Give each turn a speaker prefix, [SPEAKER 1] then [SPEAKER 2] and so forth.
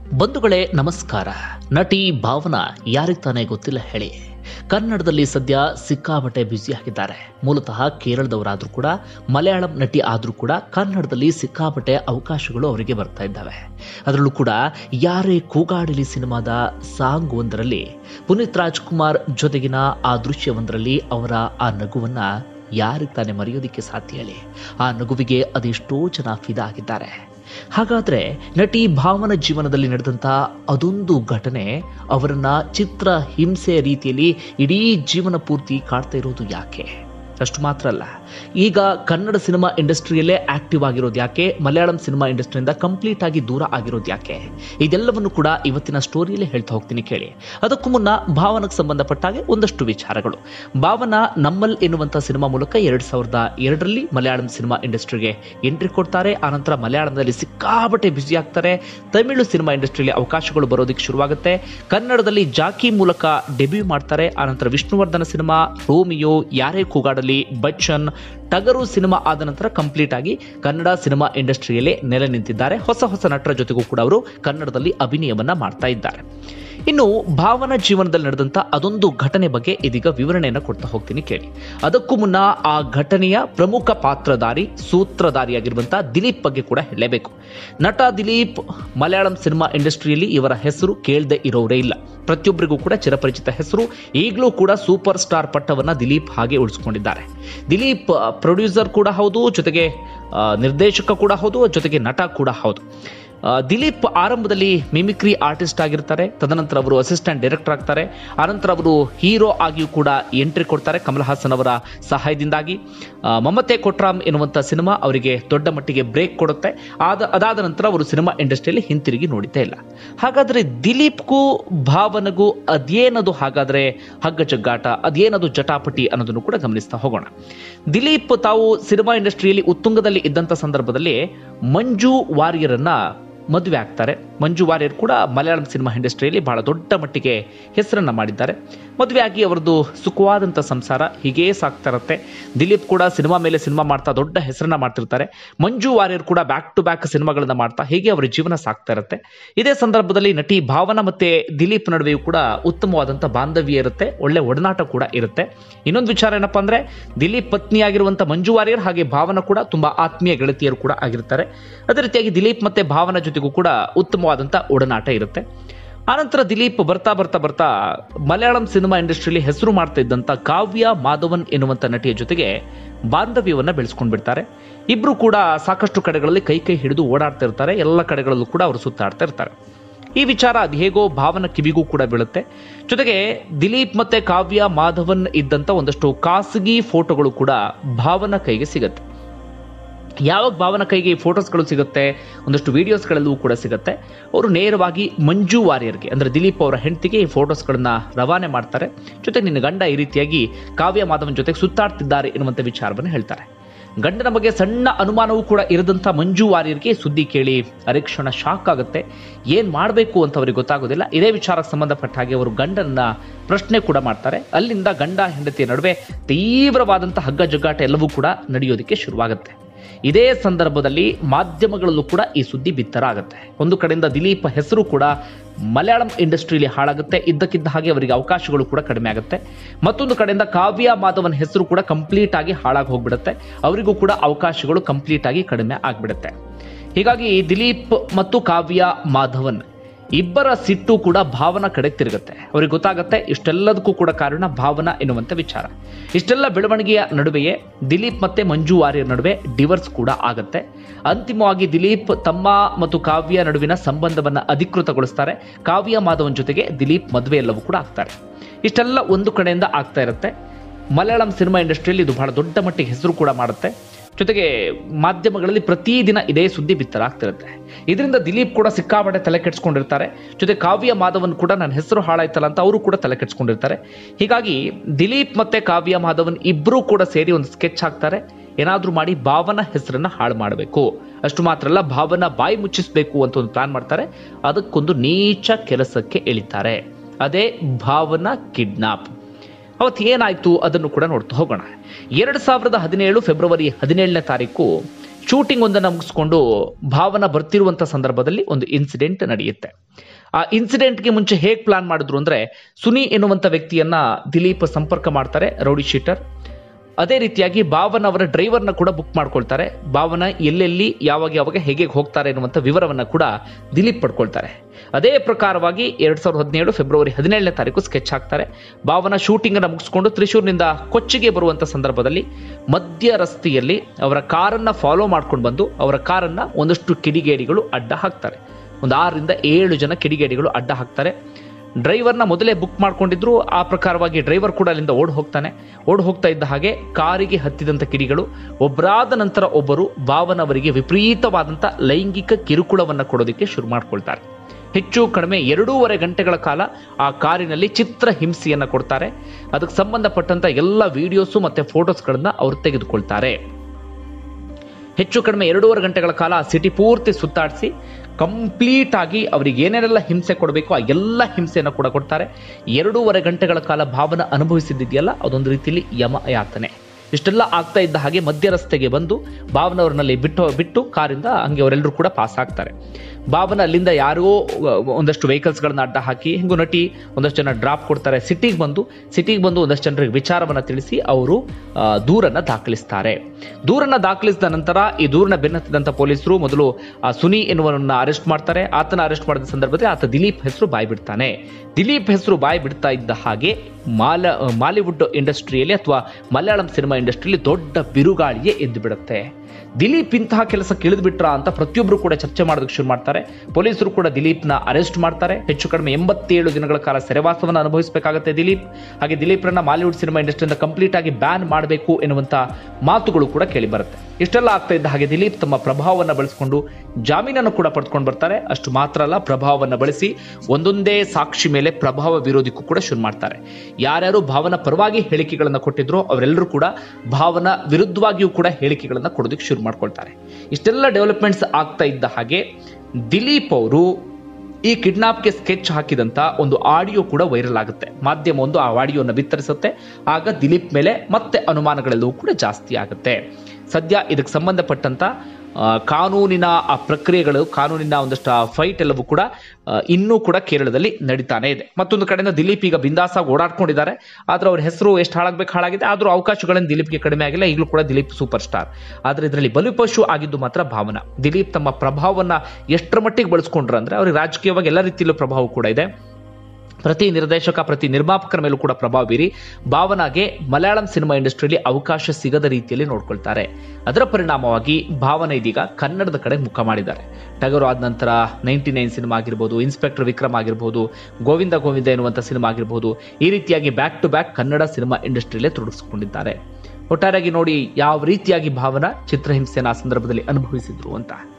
[SPEAKER 1] ಬಂಧುಗಳೇ ನಮಸ್ಕಾರ ನಟಿ ಭಾವನಾ ಯಾರಿಗೆ ತಾನೇ ಗೊತ್ತಿಲ್ಲ ಹೇಳಿ ಕನ್ನಡದಲ್ಲಿ ಸದ್ಯ ಸಿಕ್ಕಾಪಟ್ಟೆ ಬ್ಯುಸಿ ಆಗಿದ್ದಾರೆ ಮೂಲತಃ ಕೇರಳದವರಾದರೂ ಕೂಡ ಮಲಯಾಳಂ ನಟಿ ಆದರೂ ಕೂಡ ಕನ್ನಡದಲ್ಲಿ ಸಿಕ್ಕಾಪಟ್ಟೆ ಅವಕಾಶಗಳು ಅವರಿಗೆ ಬರ್ತಾ ಇದ್ದಾವೆ ಅದರಲ್ಲೂ ಕೂಡ ಯಾರೇ ಕೂಗಾಡಲಿ ಸಿನಿಮಾದ ಸಾಂಗ್ ಒಂದರಲ್ಲಿ ಪುನೀತ್ ರಾಜ್ಕುಮಾರ್ ಜೊತೆಗಿನ ಆ ದೃಶ್ಯವೊಂದರಲ್ಲಿ ಅವರ ಆ ನಗುವನ್ನ ಯಾರಿಗೆ ತಾನೇ ಮರೆಯೋದಿಕ್ಕೆ ಸಾಧ್ಯ ಹೇಳಿ ಆ ನಗುವಿಗೆ ಅದೆಷ್ಟೋ ಜನ ಫಿದಾ ಆಗಿದ್ದಾರೆ ಹಾಗಾದ್ರೆ ನಟಿ ಭಾವನ ಜೀವನದಲ್ಲಿ ನಡೆದಂಥ ಅದೊಂದು ಘಟನೆ ಅವರನ್ನ ಚಿತ್ರ ಹಿಂಸೆಯ ರೀತಿಯಲ್ಲಿ ಇಡೀ ಜೀವನ ಪೂರ್ತಿ ಕಾಡ್ತಾ ಇರೋದು ಯಾಕೆ ಅಷ್ಟು ಮಾತ್ರ ಅಲ್ಲ ಈಗ ಕನ್ನಡ ಸಿನಿಮಾ ಇಂಡಸ್ಟ್ರಿಯಲ್ಲೇ ಆಕ್ಟಿವ್ ಆಗಿರೋದು ಯಾಕೆ ಮಲಯಾಳಂ ಸಿನಿಮಾ ಇಂಡಸ್ಟ್ರಿಯಿಂದ ಕಂಪ್ಲೀಟ್ ಆಗಿ ದೂರ ಆಗಿರೋದು ಯಾಕೆ ಇದೆಲ್ಲವನ್ನು ಕೂಡ ಇವತ್ತಿನ ಸ್ಟೋರಿಯಲ್ಲಿ ಹೇಳ್ತಾ ಹೋಗ್ತೀನಿ ಕೇಳಿ ಅದಕ್ಕೂ ಮುನ್ನ ಭಾವನಕ್ಕೆ ಸಂಬಂಧಪಟ್ಟ ಹಾಗೆ ಒಂದಷ್ಟು ವಿಚಾರಗಳು ಭಾವನ ನಮ್ಮಲ್ ಎನ್ನುವಂಥ ಸಿನಿಮಾ ಮೂಲಕ ಎರಡ್ ಸಾವಿರದ ಎರಡರಲ್ಲಿ ಮಲಯಾಳಂ ಸಿನಿಮಾ ಇಂಡಸ್ಟ್ರಿಗೆ ಎಂಟ್ರಿ ಕೊಡ್ತಾರೆ ಆನಂತರ ಮಲಯಾಳಂದಲ್ಲಿ ಸಿಕ್ಕಾಪಟ್ಟೆ ಬ್ಯುಸಿ ಆಗ್ತಾರೆ ತಮಿಳು ಸಿನಿಮಾ ಇಂಡಸ್ಟ್ರಿಯಲ್ಲಿ ಅವಕಾಶಗಳು ಬರೋದಕ್ಕೆ ಶುರುವಾಗುತ್ತೆ ಕನ್ನಡದಲ್ಲಿ ಜಾಕಿ ಮೂಲಕ ಡೆಬ್ಯೂ ಮಾಡ್ತಾರೆ ಆನಂತರ ವಿಷ್ಣುವರ್ಧನ ಸಿನಿಮಾ ರೋಮಿಯೋ ಯಾರೇ ಕೂಗಾಡಲಿ ಬಚ್ಚನ್ ಟಗರು ಸಿನಿಮಾ ಆದ ನಂತರ ಕಂಪ್ಲೀಟ್ ಆಗಿ ಕನ್ನಡ ಸಿನಿಮಾ ಇಂಡಸ್ಟ್ರಿಯಲ್ಲಿ ನೆಲೆ ನಿಂತಿದ್ದಾರೆ ಹೊಸ ಹೊಸ ನಟರ ಜೊತೆಗೂ ಕೂಡ ಅವರು ಕನ್ನಡದಲ್ಲಿ ಅಭಿನಯವನ್ನ ಮಾಡ್ತಾ ಇದ್ದಾರೆ ಇನ್ನು ಭಾವನ ಜೀವನದಲ್ಲಿ ನಡೆದಂತ ಅದೊಂದು ಘಟನೆ ಬಗ್ಗೆ ಇದೀಗ ವಿವರಣೆಯನ್ನು ಕೊಡ್ತಾ ಹೋಗ್ತೀನಿ ಕೇಳಿ ಅದಕ್ಕೂ ಮುನ್ನ ಆ ಘಟನೆಯ ಪ್ರಮುಖ ಪಾತ್ರಧಾರಿ ಸೂತ್ರಧಾರಿಯಾಗಿರುವಂತ ದಿಲೀಪ್ ಬಗ್ಗೆ ಕೂಡ ಹೇಳಲೇಬೇಕು ನಟ ದಿಲೀಪ್ ಮಲಯಾಳಂ ಸಿನಿಮಾ ಇಂಡಸ್ಟ್ರಿಯಲ್ಲಿ ಇವರ ಹೆಸರು ಕೇಳದೆ ಇರೋರೇ ಇಲ್ಲ ಪ್ರತಿಯೊಬ್ಬರಿಗೂ ಕೂಡ ಚಿರಪರಿಚಿತ ಹೆಸರು ಈಗಲೂ ಕೂಡ ಸೂಪರ್ ಸ್ಟಾರ್ ಪಟ್ಟವನ್ನ ದಿಲೀಪ್ ಹಾಗೆ ಉಳಿಸ್ಕೊಂಡಿದ್ದಾರೆ ದಿಲೀಪ್ ಪ್ರೊಡ್ಯೂಸರ್ ಕೂಡ ಹೌದು ಜೊತೆಗೆ ಆ, ನಿರ್ದೇಶಕ ಕೂಡ ಹೌದು ಜೊತೆಗೆ ನಟ ಕೂಡ ಹೌದು ಆ, ದಿಲೀಪ್ ಆರಂಭದಲ್ಲಿ ಮಿಮಿಕ್ರಿ ಆರ್ಟಿಸ್ಟ್ ಆಗಿರ್ತಾರೆ ತದನಂತರ ಅವರು ಅಸಿಸ್ಟೆಂಟ್ ಡೈರೆಕ್ಟರ್ ಆಗ್ತಾರೆ ಆನಂತರ ಅವರು ಹೀರೋ ಆಗಿಯೂ ಕೂಡ ಎಂಟ್ರಿ ಕೊಡ್ತಾರೆ ಕಮಲ್ ಹಾಸನ್ ಅವರ ಸಹಾಯದಿಂದಾಗಿ ಆ, ಮಮತೆ ಕೊಟ್ರಾಮ್ ಎನ್ನುವಂಥ ಸಿನಿಮಾ ಅವರಿಗೆ ದೊಡ್ಡ ಮಟ್ಟಿಗೆ ಬ್ರೇಕ್ ಕೊಡುತ್ತೆ ಆದ ಅದಾದ ನಂತರ ಅವರು ಸಿನಿಮಾ ಇಂಡಸ್ಟ್ರಿಯಲ್ಲಿ ಹಿಂತಿರುಗಿ ನೋಡಿದ್ದೇ ಇಲ್ಲ ಹಾಗಾದ್ರೆ ದಿಲೀಪ್ಗೂ ಭಾವನಗೂ ಅದೇನದು ಹಾಗಾದ್ರೆ ಹಗ್ಗ ಜಗ್ಗಾಟ ಅದೇನದು ಜಟಾಪಟಿ ಅನ್ನೋದನ್ನು ಕೂಡ ಗಮನಿಸ್ತಾ ಹೋಗೋಣ ದಿಲೀಪ್ ತಾವು ಸಿನಿಮಾ ಇಂಡಸ್ಟ್ರಿಯಲ್ಲಿ ಉತ್ತುಂಗದಲ್ಲಿ ಇದ್ದಂಥ ಸಂದರ್ಭದಲ್ಲಿ ಮಂಜು ವಾರಿಯರನ್ನ ಮದುವೆ ಆಗ್ತಾರೆ ಮಂಜು ವಾರಿಯರ್ ಕೂಡ ಮಲಯಾಳಂ ಸಿನಿಮಾ ಇಂಡಸ್ಟ್ರಿಯಲ್ಲಿ ಬಹಳ ದೊಡ್ಡ ಮಟ್ಟಿಗೆ ಹೆಸರನ್ನ ಮಾಡಿದ್ದಾರೆ ಮದುವೆ ಆಗಿ ಅವರದ್ದು ಸುಖವಾದಂಥ ಸಂಸಾರ ಹೀಗೇ ಸಾಕ್ತಾ ಇರುತ್ತೆ ದಿಲೀಪ್ ಕೂಡ ಸಿನಿಮಾ ಮೇಲೆ ಸಿನಿಮಾ ಮಾಡ್ತಾ ದೊಡ್ಡ ಹೆಸರನ್ನ ಮಾಡ್ತಿರ್ತಾರೆ ಮಂಜು ವಾರಿಯರ್ ಕೂಡ ಬ್ಯಾಕ್ ಟು ಬ್ಯಾಕ್ ಸಿನಿಮಾಗಳನ್ನ ಮಾಡ್ತಾ ಹೀಗೆ ಅವರ ಜೀವನ ಸಾಕ್ತಾ ಇರುತ್ತೆ ಇದೇ ಸಂದರ್ಭದಲ್ಲಿ ನಟಿ ಭಾವನಾ ಮತ್ತೆ ದಿಲೀಪ್ ನಡುವೆಯೂ ಕೂಡ ಉತ್ತಮವಾದಂಥ ಬಾಂಧವ್ಯ ಇರುತ್ತೆ ಒಳ್ಳೆ ಒಡನಾಟ ಕೂಡ ಇರುತ್ತೆ ಇನ್ನೊಂದು ವಿಚಾರ ಏನಪ್ಪಾ ಅಂದ್ರೆ ದಿಲೀಪ್ ಪತ್ನಿಯಾಗಿರುವಂಥ ಮಂಜು ವಾರಿಯರ್ ಹಾಗೆ ಭಾವನ ಕೂಡ ತುಂಬಾ ಆತ್ಮೀಯ ಗೆಳತಿಯರು ಕೂಡ ಆಗಿರ್ತಾರೆ ಅದೇ ರೀತಿಯಾಗಿ ದಿಲೀಪ್ ಮತ್ತೆ ಭಾವನ ಜೊತೆಗೂ ಕೂಡ ಉತ್ತಮವಾದಂಥ ಒಡನಾಟ ಇರುತ್ತೆ ಆನಂತರ ದಿಲೀಪ್ ಬರ್ತಾ ಬರ್ತಾ ಬರ್ತಾ ಮಲಯಾಳಂ ಸಿನಿಮಾ ಇಂಡಸ್ಟ್ರಿಯಲ್ಲಿ ಹೆಸರು ಮಾಡ್ತಾ ಇದ್ದಂಥ ಕಾವ್ಯ ಮಾಧವನ್ ಎನ್ನುವಂಥ ನಟಿಯ ಜೊತೆಗೆ ಬಾಂಧವ್ಯವನ್ನ ಬೆಳೆಸ್ಕೊಂಡು ಬಿಡ್ತಾರೆ ಇಬ್ರು ಕೂಡ ಸಾಕಷ್ಟು ಕಡೆಗಳಲ್ಲಿ ಕೈ ಕೈ ಹಿಡಿದು ಓಡಾಡ್ತಾ ಇರ್ತಾರೆ ಎಲ್ಲ ಕಡೆಗಳಲ್ಲೂ ಕೂಡ ಅವರು ಸುತ್ತಾಡ್ತಾ ಇರ್ತಾರೆ ಈ ವಿಚಾರ ಅದು ಹೇಗೋ ಭಾವನ ಕಿವಿಗೂ ಕೂಡ ಬೀಳುತ್ತೆ ಜೊತೆಗೆ ದಿಲೀಪ್ ಮತ್ತೆ ಕಾವ್ಯ ಮಾಧವನ್ ಇದ್ದಂತ ಒಂದಷ್ಟು ಖಾಸಗಿ ಫೋಟೋಗಳು ಕೂಡ ಭಾವನ ಕೈಗೆ ಸಿಗುತ್ತೆ ಯಾವಾಗ ಭಾವನ ಕೈಗೆ ಈ ಫೋಟೋಸ್ಗಳು ಸಿಗುತ್ತೆ ಒಂದಷ್ಟು ವಿಡಿಯೋಸ್ಗಳೆಲ್ಲವೂ ಕೂಡ ಸಿಗುತ್ತೆ ಅವರು ನೇರವಾಗಿ ಮಂಜು ವಾರಿಯರ್ಗೆ ಅಂದ್ರೆ ದಿಲೀಪ್ ಅವರ ಹೆಂಡತಿಗೆ ಈ ಫೋಟೋಸ್ಗಳನ್ನ ರವಾನೆ ಮಾಡ್ತಾರೆ ಜೊತೆ ನಿನ್ನ ಗಂಡ ಈ ರೀತಿಯಾಗಿ ಕಾವ್ಯ ಮಾಧವನ್ ಜೊತೆಗೆ ಸುತ್ತಾಡ್ತಿದ್ದಾರೆ ಎನ್ನುವಂಥ ವಿಚಾರವನ್ನು ಹೇಳ್ತಾರೆ ಗಂಡನ ಬಗ್ಗೆ ಸಣ್ಣ ಅನುಮಾನವೂ ಕೂಡ ಇರದಂಥ ಮಂಜು ವಾರಿಯರ್ಗೆ ಸುದ್ದಿ ಕೇಳಿ ಅರೆಕ್ಷಣ ಶಾಕ್ ಆಗುತ್ತೆ ಏನ್ ಮಾಡಬೇಕು ಅಂತ ಅವರಿಗೆ ಗೊತ್ತಾಗೋದಿಲ್ಲ ಇದೇ ವಿಚಾರಕ್ಕೆ ಸಂಬಂಧಪಟ್ಟ ಹಾಗೆ ಅವರು ಗಂಡನ ಪ್ರಶ್ನೆ ಕೂಡ ಮಾಡ್ತಾರೆ ಅಲ್ಲಿಂದ ಗಂಡ ಹೆಂಡತಿಯ ನಡುವೆ ತೀವ್ರವಾದಂಥ ಹಗ್ಗ ಜಗ್ಗಾಟ ಎಲ್ಲವೂ ಕೂಡ ನಡೆಯೋದಕ್ಕೆ ಶುರುವಾಗುತ್ತೆ ಇದೇ ಸಂದರ್ಭದಲ್ಲಿ ಮಾಧ್ಯಮಗಳಲ್ಲೂ ಕೂಡ ಈ ಸುದ್ದಿ ಬಿತ್ತರ ಆಗುತ್ತೆ ಒಂದು ಕಡೆಯಿಂದ ದಿಲೀಪ್ ಹೆಸರು ಕೂಡ ಮಲಯಾಳಂ ಇಂಡಸ್ಟ್ರಿಯಲ್ಲಿ ಹಾಳಾಗುತ್ತೆ ಇದ್ದಕ್ಕಿದ್ದ ಹಾಗೆ ಅವರಿಗೆ ಅವಕಾಶಗಳು ಕೂಡ ಕಡಿಮೆ ಆಗುತ್ತೆ ಮತ್ತೊಂದು ಕಡೆಯಿಂದ ಕಾವ್ಯ ಮಾಧವನ್ ಹೆಸರು ಕೂಡ ಕಂಪ್ಲೀಟ್ ಆಗಿ ಹಾಳಾಗಿ ಹೋಗ್ಬಿಡುತ್ತೆ ಅವರಿಗೂ ಕೂಡ ಅವಕಾಶಗಳು ಕಂಪ್ಲೀಟ್ ಆಗಿ ಕಡಿಮೆ ಆಗ್ಬಿಡುತ್ತೆ ಹೀಗಾಗಿ ದಿಲೀಪ್ ಮತ್ತು ಕಾವ್ಯ ಮಾಧವನ್ ಇಬ್ಬರ ಸಿಟ್ಟು ಕೂಡ ಭಾವನ ಕಡೆ ತಿರುಗುತ್ತೆ ಅವ್ರಿಗೆ ಗೊತ್ತಾಗುತ್ತೆ ಇಷ್ಟೆಲ್ಲದಕ್ಕೂ ಕೂಡ ಕಾರಣ ಭಾವನ ಎನ್ನುವಂಥ ವಿಚಾರ ಇಷ್ಟೆಲ್ಲ ಬೆಳವಣಿಗೆಯ ನಡುವೆಯೇ ದಿಲೀಪ್ ಮತ್ತೆ ಮಂಜು ವಾರಿಯರ್ ನಡುವೆ ಡಿವರ್ಸ್ ಕೂಡ ಆಗತ್ತೆ ಅಂತಿಮವಾಗಿ ದಿಲೀಪ್ ತಮ್ಮ ಮತ್ತು ಕಾವ್ಯ ನಡುವಿನ ಸಂಬಂಧವನ್ನ ಅಧಿಕೃತಗೊಳಿಸ್ತಾರೆ ಕಾವ್ಯ ಮಾಧವನ್ ಜೊತೆಗೆ ದಿಲೀಪ್ ಮದುವೆ ಎಲ್ಲವೂ ಕೂಡ ಆಗ್ತಾರೆ ಇಷ್ಟೆಲ್ಲ ಒಂದು ಕಡೆಯಿಂದ ಆಗ್ತಾ ಇರುತ್ತೆ ಮಲಯಾಳಂ ಸಿನಿಮಾ ಇಂಡಸ್ಟ್ರಿಯಲ್ಲಿ ಇದು ಬಹಳ ದೊಡ್ಡ ಮಟ್ಟಿಗೆ ಹೆಸರು ಕೂಡ ಮಾಡುತ್ತೆ ಜೊತೆಗೆ ಮಾಧ್ಯಮಗಳಲ್ಲಿ ಪ್ರತಿದಿನ ಇದೇ ಸುದ್ದಿ ಬಿತ್ತರ ಆಗ್ತಿರುತ್ತೆ ಇದರಿಂದ ದಿಲೀಪ್ ಕೂಡ ಸಿಕ್ಕಾಪಟ್ಟೆ ತಲೆ ಕೆಡ್ಸ್ಕೊಂಡಿರ್ತಾರೆ ಜೊತೆ ಕಾವ್ಯ ಮಾಧವನ್ ಕೂಡ ನನ್ನ ಹೆಸರು ಹಾಳಾಯ್ತಲ್ಲ ಅಂತ ಅವರು ಕೂಡ ತಲೆ ಕೆಡ್ಸ್ಕೊಂಡಿರ್ತಾರೆ ಹೀಗಾಗಿ ದಿಲೀಪ್ ಮತ್ತೆ ಕಾವ್ಯ ಮಾಧವನ್ ಇಬ್ಬರೂ ಕೂಡ ಸೇರಿ ಒಂದು ಸ್ಕೆಚ್ ಹಾಕ್ತಾರೆ ಏನಾದ್ರೂ ಮಾಡಿ ಭಾವನ ಹೆಸರನ್ನ ಹಾಳು ಮಾಡಬೇಕು ಅಷ್ಟು ಮಾತ್ರ ಅಲ್ಲ ಭಾವನ ಬಾಯಿ ಮುಚ್ಚಿಸ್ಬೇಕು ಅಂತ ಒಂದು ಪ್ಲಾನ್ ಮಾಡ್ತಾರೆ ಅದಕ್ಕೊಂದು ನೀಚ ಕೆಲಸಕ್ಕೆ ಎಳಿತಾರೆ ಅದೇ ಭಾವನ ಕಿಡ್ನಾಪ್ ಅವತ್ತು ಏನಾಯ್ತು ಅದನ್ನು ಕೂಡ ನೋಡ್ತಾ ಹೋಗೋಣ ಎರಡು ಸಾವಿರದ ಹದಿನೇಳು ಫೆಬ್ರವರಿ ಹದಿನೇಳನೇ ತಾರೀಕು ಶೂಟಿಂಗ್ ಒಂದನ್ನು ಮುಗಿಸ್ಕೊಂಡು ಭಾವನ ಬರ್ತಿರುವಂಥ ಸಂದರ್ಭದಲ್ಲಿ ಒಂದು ಇನ್ಸಿಡೆಂಟ್ ನಡೆಯುತ್ತೆ ಆ ಇನ್ಸಿಡೆಂಟ್ಗೆ ಮುಂಚೆ ಹೇಗೆ ಪ್ಲಾನ್ ಮಾಡಿದ್ರು ಅಂದ್ರೆ ಸುನಿ ಎನ್ನುವಂಥ ವ್ಯಕ್ತಿಯನ್ನ ದಿಲೀಪ್ ಸಂಪರ್ಕ ಮಾಡ್ತಾರೆ ರೌಡಿ ಶೀಟರ್ ಅದೇ ರೀತಿಯಾಗಿ ಭಾವನ ಅವರ ಡ್ರೈವರ್ನ ಕೂಡ ಬುಕ್ ಮಾಡ್ಕೊಳ್ತಾರೆ ಭಾವನ ಎಲ್ಲೆಲ್ಲಿ ಯಾವಾಗ ಯಾವಾಗ ಹೇಗೆ ಹೋಗ್ತಾರೆ ಎನ್ನುವಂಥ ವಿವರವನ್ನ ಕೂಡ ದಿಲೀಪ್ ಪಡ್ಕೊಳ್ತಾರೆ ಅದೇ ಪ್ರಕಾರವಾಗಿ ಎರಡ್ ಸಾವಿರದ ಹದಿನೇಳು ಫೆಬ್ರವರಿ ಹದಿನೇಳನೇ ತಾರೀಕು ಸ್ಕೆಚ್ ಹಾಕ್ತಾರೆ ಭಾವನ ಶೂಟಿಂಗ್ ಅನ್ನು ಮುಗಿಸ್ಕೊಂಡು ತ್ರಿಶೂರ್ನಿಂದ ಕೊಚ್ಚಿಗೆ ಬರುವಂತ ಸಂದರ್ಭದಲ್ಲಿ ಮಧ್ಯ ರಸ್ತೆಯಲ್ಲಿ ಅವರ ಕಾರನ್ನ ಫಾಲೋ ಮಾಡ್ಕೊಂಡು ಬಂದು ಅವರ ಕಾರನ್ನ ಒಂದಷ್ಟು ಕಿಡಿಗೇಡಿಗಳು ಅಡ್ಡ ಹಾಕ್ತಾರೆ ಒಂದು ಆರರಿಂದ ಏಳು ಜನ ಕಿಡಿಗೇಡಿಗಳು ಅಡ್ಡ ಹಾಕ್ತಾರೆ ಡ್ರೈವರ್ನ ಮೊದಲೇ ಬುಕ್ ಮಾಡ್ಕೊಂಡಿದ್ರು ಆ ಪ್ರಕಾರವಾಗಿ ಡ್ರೈವರ್ ಕೂಡ ಅಲ್ಲಿಂದ ಓಡ್ ಹೋಗ್ತಾನೆ ಓಡ್ ಹೋಗ್ತಾ ಇದ್ದ ಹಾಗೆ ಕಾರಿಗೆ ಹತ್ತಿದಂತ ಕಿಡಿಗಳು ಒಬ್ಬರಾದ ನಂತರ ಒಬ್ಬರು ಭಾವನವರಿಗೆ ವಿಪರೀತವಾದಂಥ ಲೈಂಗಿಕ ಕಿರುಕುಳವನ್ನು ಕೊಡೋದಕ್ಕೆ ಶುರು ಮಾಡ್ಕೊಳ್ತಾರೆ ಹೆಚ್ಚು ಕಡಿಮೆ ಎರಡೂವರೆ ಗಂಟೆಗಳ ಕಾಲ ಆ ಕಾರಿನಲ್ಲಿ ಚಿತ್ರ ಹಿಂಸೆಯನ್ನ ಕೊಡ್ತಾರೆ ಅದಕ್ಕೆ ಸಂಬಂಧಪಟ್ಟಂತ ಎಲ್ಲ ವಿಡಿಯೋಸು ಮತ್ತೆ ಫೋಟೋಸ್ಗಳನ್ನ ಅವರು ತೆಗೆದುಕೊಳ್ತಾರೆ ಹೆಚ್ಚು ಕಡಿಮೆ ಎರಡೂವರೆ ಗಂಟೆಗಳ ಕಾಲ ಆ ಸಿಟಿ ಪೂರ್ತಿ ಸುತ್ತಾಡಿಸಿ ಕಂಪ್ಲೀಟ್ ಆಗಿ ಅವರಿಗೆ ಏನೇನೆಲ್ಲ ಹಿಂಸೆ ಕೊಡಬೇಕು ಆ ಎಲ್ಲ ಹಿಂಸೆಯನ್ನು ಕೂಡ ಕೊಡ್ತಾರೆ ಎರಡೂವರೆ ಗಂಟೆಗಳ ಕಾಲ ಭಾವನ ಅನುಭವಿಸಿದ್ದಿದೆಯಲ್ಲ ಅದೊಂದು ರೀತಿಯಲ್ಲಿ ಯಮ ಯಾತನೆ ಇಷ್ಟೆಲ್ಲ ಆಗ್ತಾ ಇದ್ದ ಹಾಗೆ ಮಧ್ಯ ರಸ್ತೆಗೆ ಬಂದು ಭಾವನವ್ರನ್ನಲ್ಲಿ ಬಿಟ್ಟು ಬಿಟ್ಟು ಕಾರಿಂದ ಹಂಗೆ ಅವರೆಲ್ಲರೂ ಕೂಡ ಪಾಸ್ ಆಗ್ತಾರೆ ಭಾವನ ಅಲ್ಲಿಂದ ಯಾರಿಗೋ ಒಂದಷ್ಟು ವೆಹಿಕಲ್ಸ್ಗಳನ್ನ ಅಡ್ಡ ಹಾಕಿ ಹಿಂಗು ನಟಿ ಒಂದಷ್ಟು ಜನ ಡ್ರಾಪ್ ಕೊಡ್ತಾರೆ ಸಿಟಿಗೆ ಬಂದು ಸಿಟಿಗೆ ಬಂದು ಒಂದಷ್ಟು ಜನರಿಗೆ ವಿಚಾರವನ್ನ ತಿಳಿಸಿ ಅವರು ಆ, ದೂರನ್ನ ದಾಖಲಿಸ್ತಾರೆ ದೂರನ್ನ ದಾಖಲಿಸಿದ ನಂತರ ಈ ದೂರನ್ನ ಬೆನ್ನತ್ತಿದಂತ ಪೊಲೀಸರು ಮೊದಲು ಆ ಸುನಿ ಎನ್ನುವರನ್ನ ಅರೆಸ್ಟ್ ಮಾಡ್ತಾರೆ ಆತನ ಅರೆಸ್ಟ್ ಮಾಡಿದ ಸಂದರ್ಭದಲ್ಲಿ ಆತ ದಿಲೀಪ್ ಹೆಸರು ಬಾಯಿ ಬಿಡ್ತಾನೆ ದಿಲೀಪ್ ಹೆಸರು ಬಾಯಿ ಬಿಡ್ತಾ ಇದ್ದ ಹಾಗೆ ಮಾಲ ಮಾಲಿವುಡ್ ಇಂಡಸ್ಟ್ರಿಯಲ್ಲಿ ಅಥವಾ ಮಲಯಾಳಂ ಸಿನಿಮಾ ಇಂಡಸ್ಟ್ರಿಯಲ್ಲಿ ದೊಡ್ಡ ಬಿರುಗಾಳಿಯೇ ಎದ್ದು ಬಿಡುತ್ತೆ ದಿಲೀಪ್ ಇಂತಹ ಕೆಲಸಕ್ಕೆ ಇಳಿದು ಬಿಟ್ರ ಅಂತ ಪ್ರತಿಯೊಬ್ಬರು ಕೂಡ ಚರ್ಚೆ ಮಾಡೋದಕ್ಕೆ ಶುರು ಮಾಡ್ತಾರೆ ಪೊಲೀಸರು ಕೂಡ ದಿಲೀಪ್ನ ಅರೆಸ್ಟ್ ಮಾಡ್ತಾರೆ ಹೆಚ್ಚು ಕಡಿಮೆ ಎಂಬತ್ತೇಳು ದಿನಗಳ ಕಾಲ ಸೆರೆವಾಸವನ್ನು ಅನುಭವಿಸಬೇಕಾಗುತ್ತೆ ದಿಲೀಪ್ ಹಾಗೆ ದಿಲೀಪ್ರನ್ನ ಮಾಲಿವುಡ್ ಸಿನಿಮಾ ಇಂಡಸ್ಟ್ರಿಯಿಂದ ಕಂಪ್ಲೀಟ್ ಆಗಿ ಬ್ಯಾನ್ ಮಾಡಬೇಕು ಎನ್ನುವಂತ ಮಾತುಗಳು ಕೂಡ ಕೇಳಿ ಬರುತ್ತೆ ಇಷ್ಟೆಲ್ಲ ಆಗ್ತಾ ಇದ್ದ ಹಾಗೆ ದಿಲೀಪ್ ತಮ್ಮ ಪ್ರಭಾವವನ್ನು ಬಳಸಿಕೊಂಡು ಜಾಮೀನನ್ನು ಕೂಡ ಪಡೆದುಕೊಂಡು ಬರ್ತಾರೆ ಅಷ್ಟು ಮಾತ್ರ ಅಲ್ಲ ಪ್ರಭಾವವನ್ನು ಬಳಸಿ ಒಂದೊಂದೇ ಸಾಕ್ಷಿ ಮೇಲೆ ಪ್ರಭಾವ ವಿರೋಧಿಕ್ಕೂ ಕೂಡ ಶುರು ಮಾಡ್ತಾರೆ ಯಾರ್ಯಾರು ಭಾವನ ಪರವಾಗಿ ಹೇಳಿಕೆಗಳನ್ನು ಕೊಟ್ಟಿದ್ರೋ ಅವರೆಲ್ಲರೂ ಕೂಡ ಭಾವನ ವಿರುದ್ಧವಾಗಿಯೂ ಕೂಡ ಹೇಳಿಕೆಗಳನ್ನು ಕೊಡೋದಕ್ಕೆ ಶುರು ಮಾಡ್ಕೊಳ್ತಾರೆ ಇಷ್ಟೆಲ್ಲ ಡೆವಲಪ್ಮೆಂಟ್ಸ್ ಆಗ್ತಾ ಇದ್ದ ಹಾಗೆ ದಿಲೀಪ್ ಅವರು ಈ ಕಿಡ್ನಾಪ್ಗೆ ಸ್ಕೆಚ್ ಹಾಕಿದಂತ ಒಂದು ಆಡಿಯೋ ಕೂಡ ವೈರಲ್ ಆಗುತ್ತೆ ಮಾಧ್ಯಮ ಒಂದು ಆ ಆಡಿಯೋನ ಬಿತ್ತರಿಸುತ್ತೆ ಆಗ ದಿಲೀಪ್ ಮೇಲೆ ಮತ್ತೆ ಅನುಮಾನಗಳೆಲ್ಲವೂ ಕೂಡ ಜಾಸ್ತಿ ಆಗುತ್ತೆ ಸದ್ಯ ಇದಕ್ಕೆ ಸಂಬಂಧಪಟ್ಟಂತ ಆ, ಕಾನೂನಿನ ಆ ಪ್ರಕ್ರಿಯೆಗಳು ಕಾನೂನಿನ ಒಂದಷ್ಟು ಫೈಟ್ ಎಲ್ಲವೂ ಕೂಡ ಆ, ಇನ್ನೂ ಕೂಡ ಕೇರಳದಲ್ಲಿ ನಡೀತಾನೆ ಇದೆ ಮತ್ತೊಂದು ಕಡೆಯಿಂದ ದಿಲೀಪ್ ಈಗ ಬಿಂದಾಸಾಗಿ ಓಡಾಡ್ಕೊಂಡಿದ್ದಾರೆ ಆದ್ರೆ ಅವ್ರ ಹೆಸರು ಎಷ್ಟು ಹಾಳಾಗ್ಬೇಕು ಹಾಳಾಗಿದೆ ಆದ್ರೂ ಅವಕಾಶಗಳನ್ನು ದಿಲೀಪ್ಗೆ ಕಡಿಮೆ ಆಗಿಲ್ಲ ಈಗಲೂ ಕೂಡ ದಿಲೀಪ್ ಸೂಪರ್ ಸ್ಟಾರ್ ಆದ್ರೆ ಇದರಲ್ಲಿ ಬಲಿಪಶು ಆಗಿದ್ದು ಮಾತ್ರ ಭಾವನಾ ದಿಲೀಪ್ ತಮ್ಮ ಪ್ರಭಾವವನ್ನ ಎಷ್ಟರ ಮಟ್ಟಿಗೆ ಬಳಸ್ಕೊಂಡ್ರು ಅಂದ್ರೆ ಅವ್ರಿಗೆ ರಾಜಕೀಯವಾಗಿ ಎಲ್ಲ ರೀತಿಯಲ್ಲೂ ಪ್ರಭಾವ ಕೂಡ ಇದೆ ಪ್ರತಿ ನಿರ್ದೇಶಕ ಪ್ರತಿ ನಿರ್ಮಾಪಕರ ಮೇಲೂ ಕೂಡ ಪ್ರಭಾವ ಬೀರಿ ಭಾವನಾಗೆ ಮಲಯಾಳಂ ಸಿನಿಮಾ ಇಂಡಸ್ಟ್ರಿಯಲ್ಲಿ ಅವಕಾಶ ಸಿಗದ ರೀತಿಯಲ್ಲಿ ನೋಡ್ಕೊಳ್ತಾರೆ ಅದರ ಪರಿಣಾಮವಾಗಿ ಭಾವನ ಇದೀಗ ಕನ್ನಡದ ಕಡೆ ಮುಖ ಮಾಡಿದ್ದಾರೆ ಟಗರು ಆದ ನಂತರ ನೈಂಟಿ ನೈನ್ ಸಿನಿಮಾ ಆಗಿರ್ಬೋದು ಇನ್ಸ್ಪೆಕ್ಟರ್ ವಿಕ್ರಮ್ ಆಗಿರ್ಬೋದು ಗೋವಿಂದ ಗೋವಿಂದ ಎನ್ನುವಂಥ ಸಿನಿಮಾ ಆಗಿರ್ಬೋದು ಈ ರೀತಿಯಾಗಿ back to back Kannada cinema ಇಂಡಸ್ಟ್ರಿಯಲ್ಲೇ ತೊಡಗಿಸಿಕೊಂಡಿದ್ದಾರೆ ಒಟ್ಟಾರೆಯಾಗಿ ನೋಡಿ ಯಾವ ರೀತಿಯಾಗಿ ಭಾವನ ಚಿತ್ರಹಿಂಸೆನ ಆ ಸಂದರ್ಭದಲ್ಲಿ ಅನುಭವಿಸಿದ್ರು ಅಂತ